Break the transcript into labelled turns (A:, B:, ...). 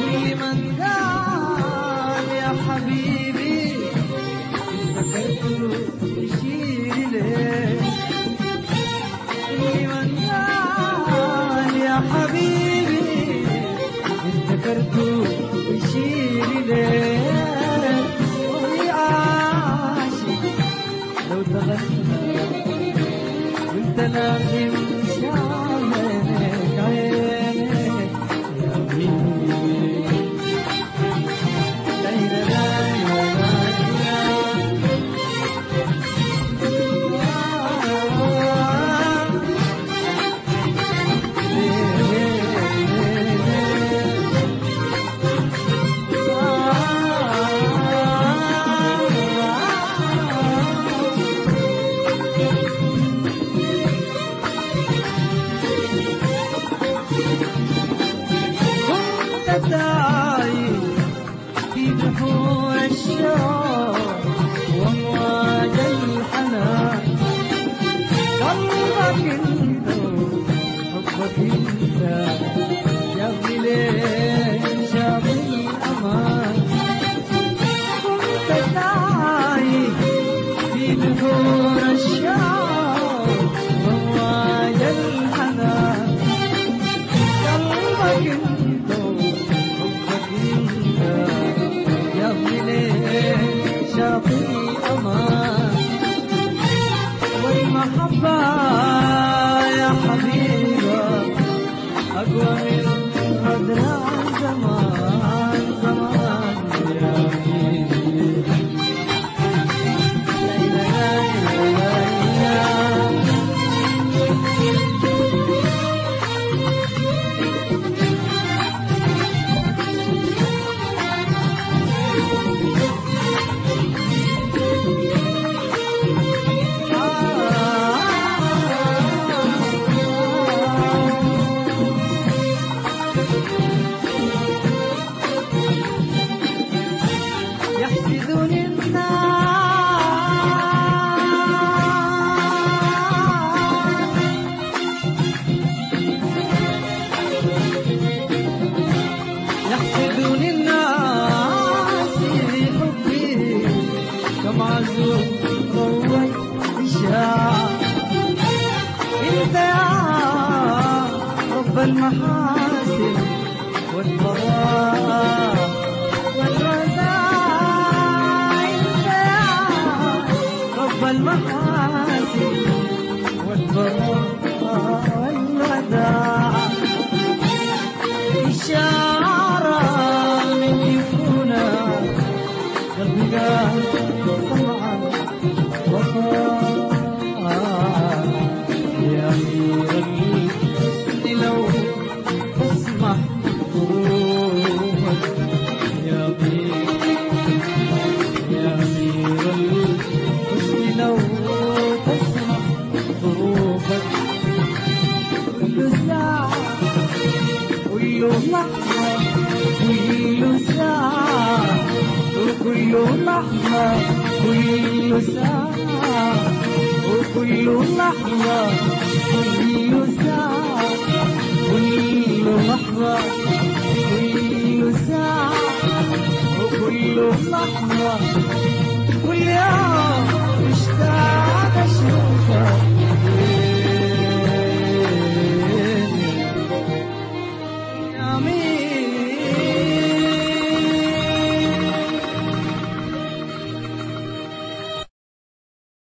A: لمن قال يا حبيبي افتكرت يشير ليه لمن قال يا حبيبي افتكرت يشير ليه وهي عاشق لو تغنى قلت لازم شعلك عينك يا حبيبي لا لا لا كنت داعي في بحور الشوق وامواج الحنان قلبك انت حبك انت يا ابني ليه شاف الامان كنت داعي في بحور الشوق وامواج الحنان قلبك انت حبك انت يا ابني ليه شاطئ امان والمحبة يا حبيبة أقوى من غدر زمان زمان يا حبيبي لا لا لا لا لا يحسدني الناس يحسدني الناس في حبي كم عزوم روي إشاع انت يا رب المحاسن والبراء والرزاء انت يا رب المحاسن والبراء والوداع إشارة من يفونا قلبي قال طمعا وفاء يا أمير الحسن لو تسمح ظروفك يا أمير يا أمير الحسن لو تسمح ظروفك كل ساعة كل لحظة كل ساعة وكل لحظة كل ساعة وكل لحظة كل ساعة كل لحظة كل ساعة وكل لحظة